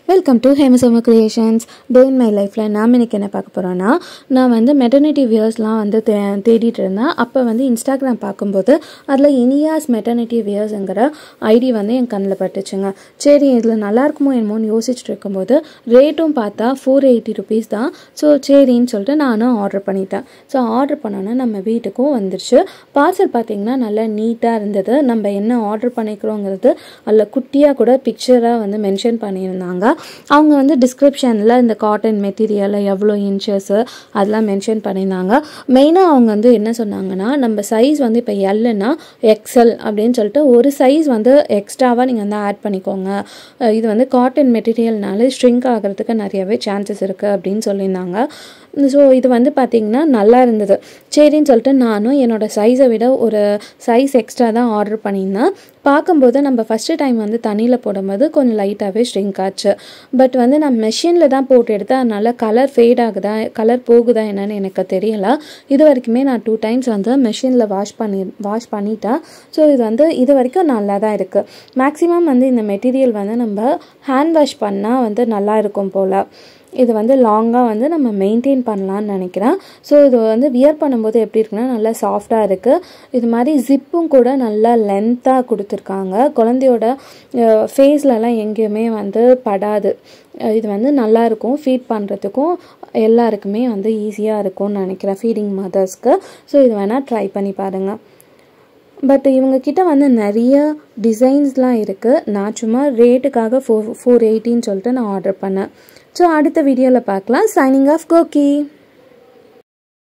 welcome to ஹேமசோம creations day in my லைஃப்பில் நாம் இன்னைக்கு என்ன பார்க்க போகிறோன்னா நான் வந்து மெட்டர்னிட்டி வியர்ஸ்லாம் வந்து தே தேடிட்டு இருந்தேன் அப்போ வந்து இன்ஸ்டாகிராம் பார்க்கும்போது அதில் இனியாஸ் மெட்டர்னிட்டி வியர்ஸுங்கிற ஐடி வந்து என் கண்ணில் பட்டுச்சுங்க சரி இதில் நல்லா இருக்குமோ என்னமோன்னு யோசிச்சுட்டு இருக்கும்போது ரேட்டும் பார்த்தா ஃபோர் எயிட்டி ருபீஸ் தான் ஸோ சரின்னு சொல்லிட்டு நானும் ஆர்டர் பண்ணிட்டேன் ஸோ ஆர்டர் பண்ணோன்னே நம்ம வீட்டுக்கும் வந்துருச்சு பார்சல் பார்த்தீங்கன்னா நல்லா நீட்டாக இருந்தது நம்ம என்ன ஆர்டர் பண்ணிக்கிறோங்கிறது அதில் குட்டியாக கூட பிக்சராக வந்து மென்ஷன் பண்ணியிருந்தாங்க அவங்க வந்து டிஸ்கிரிப்ஷனில் இந்த காட்டன் மெட்டீரியல் எவ்வளோ இன்ச்சஸ்ஸு அதெல்லாம் மென்ஷன் பண்ணியிருந்தாங்க மெயினாக அவங்க வந்து என்ன சொன்னாங்கன்னா நம்ம சைஸ் வந்து இப்போ எல்லுன்னா எக்ஸல் அப்படின்னு சொல்லிட்டு ஒரு சைஸ் வந்து எக்ஸ்ட்ராவாக நீங்கள் வந்து ஆட் பண்ணிக்கோங்க அஹ் இது வந்து காட்டன் மெட்டீரியல்னால ஸ்ட்ரிங்க் ஆகிறதுக்கு நிறையவே சான்சஸ் இருக்குது அப்படின்னு சொல்லியிருந்தாங்க ஸோ இது வந்து பார்த்திங்கன்னா நல்லா இருந்தது சரின்னு சொல்லிட்டு நானும் என்னோடய சைஸை விட ஒரு சைஸ் எக்ஸ்ட்ரா தான் ஆர்டர் பண்ணியிருந்தேன் பார்க்கும்போது நம்ம ஃபஸ்ட்டு டைம் வந்து தண்ணியில் போடும்போது கொஞ்சம் லைட்டாகவே ஸ்ட்ரிங்க் ஆச்சு பட் வந்து நான் மெஷினில் தான் போட்டு எடுத்தேன் அதனால் கலர் ஃபேட் ஆகுதா கலர் போகுதா என்னன்னு எனக்கு தெரியல இது வரைக்குமே நான் டூ டைம்ஸ் வந்து மெஷினில் வாஷ் பண்ணி வாஷ் பண்ணிட்டேன் ஸோ இது வந்து இது வரைக்கும் நல்லா தான் இருக்குது மேக்ஸிமம் வந்து இந்த மெட்டீரியல் வந்து நம்ம ஹேண்ட் வாஷ் பண்ணால் வந்து நல்லா இருக்கும் போல் இது வந்து லாங்காக வந்து நம்ம மெயின்டைன் பண்ணலான்னு நினைக்கிறேன் ஸோ இது வந்து வியர் பண்ணும்போது எப்படி இருக்குன்னா நல்லா சாஃப்டாக இருக்குது இது மாதிரி ஜிப்பும் கூட நல்லா லென்த்தாக கொடுத்துருக்காங்க குழந்தையோட ஃபேஸ்லலாம் எங்கேயுமே வந்து படாது அஹ் இது வந்து நல்லா இருக்கும் ஃபீட் பண்ணுறதுக்கும் எல்லாருக்குமே வந்து ஈஸியாக இருக்கும்னு நினைக்கிறேன் ஃபீடிங் மதர்ஸ்க்கு ஸோ இது வேணால் ட்ரை பண்ணி பாருங்கள் பட் இவங்கக்கிட்ட வந்து நிறைய டிசைன்ஸ்லாம் இருக்குது நான் சும்மா ரேட்டுக்காக ஃபோர் ஃபோர் எயிட்டின்னு சொல்லிட்டு நான் ஆர்டர் பண்ணேன் ஸோ அடுத்த வீடியோவில் பார்க்கலாம் சைனிங் ஆஃப் கோகி